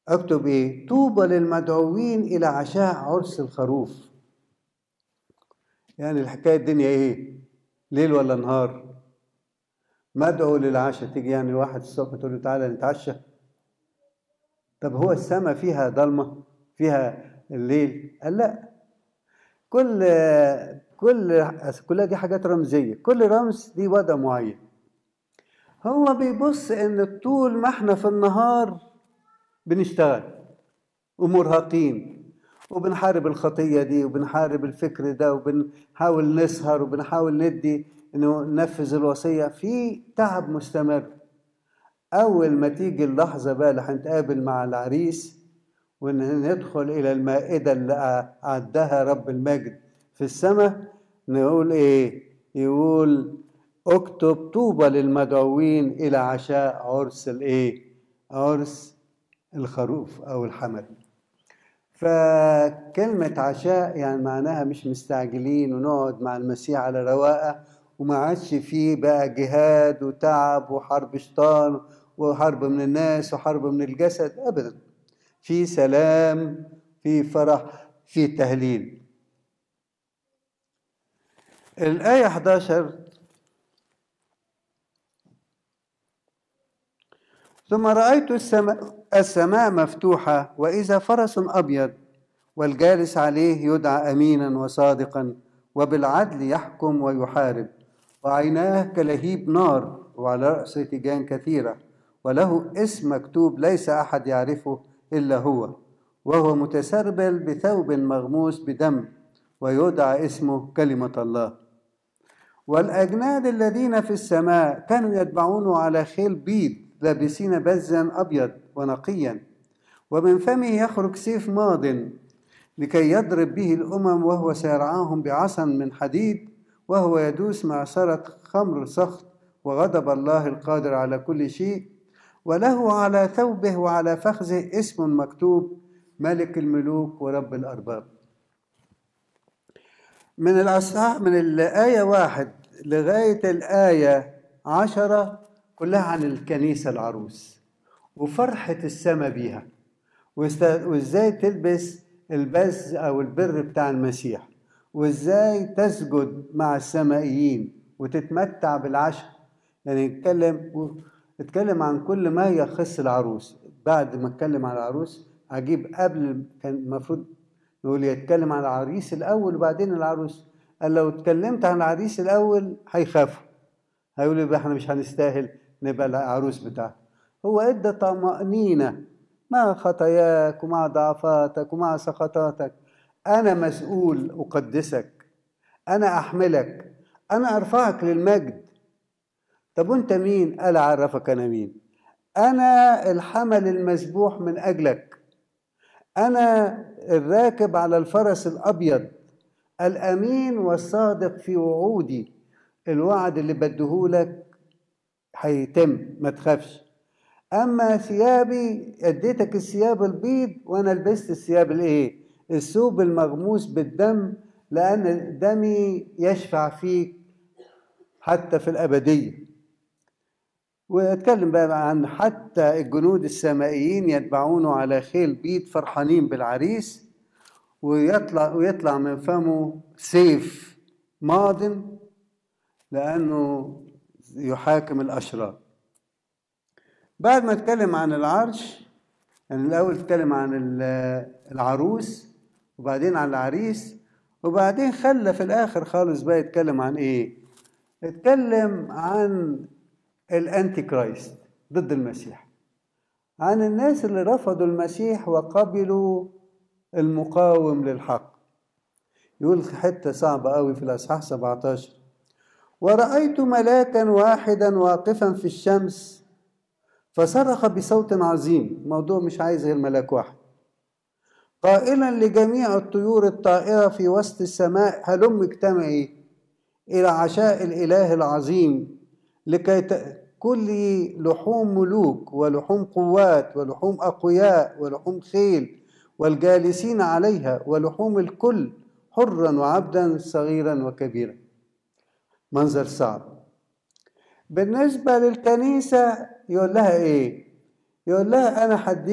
اكتب ايه طوبى للمدعوين الى عشاء عرس الخروف يعني الحكايه الدنيا ايه ليل ولا نهار مدعو للعشاء تيجي يعني واحد الصبح تقول له تعالى نتعشى طب هو السماء فيها ضلمه فيها الليل قال لا كل كل كلها دي حاجات رمزيه كل رمز دي وضع معين هو بيبص ان طول ما احنا في النهار بنشتغل ومرهقين وبنحارب الخطيه دي وبنحارب الفكر ده وبنحاول نسهر وبنحاول ندي انه ننفذ الوصيه في تعب مستمر اول ما تيجي اللحظه بقى اللي هنتقابل مع العريس وندخل الى المائده اللي اعدها رب المجد في السماء نقول ايه يقول اكتب طوبى للمدعوين الى عشاء عرس الايه عرس الخروف او الحمل فكلمة عشاء يعني معناها مش مستعجلين ونقعد مع المسيح على رواقة وما عادش فيه بقى جهاد وتعب وحرب شيطان وحرب من الناس وحرب من الجسد أبدا في سلام في فرح في تهليل الآية 11 ثم رأيت السماء, السماء مفتوحة وإذا فرس أبيض والجالس عليه يدعى أمينا وصادقا وبالعدل يحكم ويحارب وعيناه كلهيب نار وعلى رأسه تيجان كثيرة وله اسم مكتوب ليس أحد يعرفه إلا هو وهو متسربل بثوب مغموس بدم ويدعى اسمه كلمة الله والأجناد الذين في السماء كانوا يتبعونه على خيل بيض لابسين بزا أبيض ونقيا ومن فمه يخرج سيف ماض لكي يضرب به الأمم وهو سيرعاهم بعصا من حديد وهو يدوس معصرة خمر سخط وغضب الله القادر على كل شيء وله على ثوبه وعلى فخذه اسم مكتوب ملك الملوك ورب الأرباب من الأصحاح من الآية واحد لغاية الآية عشرة كلها عن الكنيسة العروس وفرحة السماء بيها وازاي تلبس البز أو البر بتاع المسيح وازاي تسجد مع السمائيين وتتمتع بالعشاء يعني نتكلم اتكلم عن كل ما يخص العروس بعد ما اتكلم عن العروس اجيب قبل كان المفروض نقول يتكلم عن العريس الاول وبعدين العروس قال لو اتكلمت عن العريس الاول هيخافوا هيقولوا يبقى احنا مش هنستاهل نبقى العروس بتاعه هو ادى طمأنينة مع خطاياك ومع ضعفاتك ومع سقطاتك انا مسؤول اقدسك انا احملك انا ارفعك للمجد طب وانت مين قال عرفك انا مين انا الحمل المذبوح من اجلك انا الراكب على الفرس الابيض الامين والصادق في وعودي الوعد اللي بديهولك هيتم ما تخافش اما ثيابي اديتك الثياب البيض وانا لبست الثياب الايه الثوب المغموس بالدم لان دمي يشفع فيك حتى في الابديه واتكلم بقى عن حتى الجنود السمائيين يتبعونه على خيل بيض فرحانين بالعريس ويطلع ويطلع من فمه سيف ماض لانه يحاكم الاشرار بعد ما اتكلم عن العرش يعني الاول اتكلم عن العروس وبعدين عن العريس وبعدين خلى في الاخر خالص بقى يتكلم عن ايه اتكلم عن الانتي كرايست ضد المسيح عن الناس اللي رفضوا المسيح وقبلوا المقاوم للحق يقول حته صعبه قوي في الاصحاح 17 ورأيت ملاكا واحدا واقفا في الشمس فصرخ بصوت عظيم موضوع مش عايز غير ملاك واحد قائلا لجميع الطيور الطائرة في وسط السماء هلم اجتمعي إلى عشاء الإله العظيم لكي كل لحوم ملوك ولحوم قوات ولحوم أقوياء ولحوم خيل والجالسين عليها ولحوم الكل حرا وعبدا صغيرا وكبيرا منظر صعب بالنسبة للكنيسة يقول لها ايه يقول لها انا حدي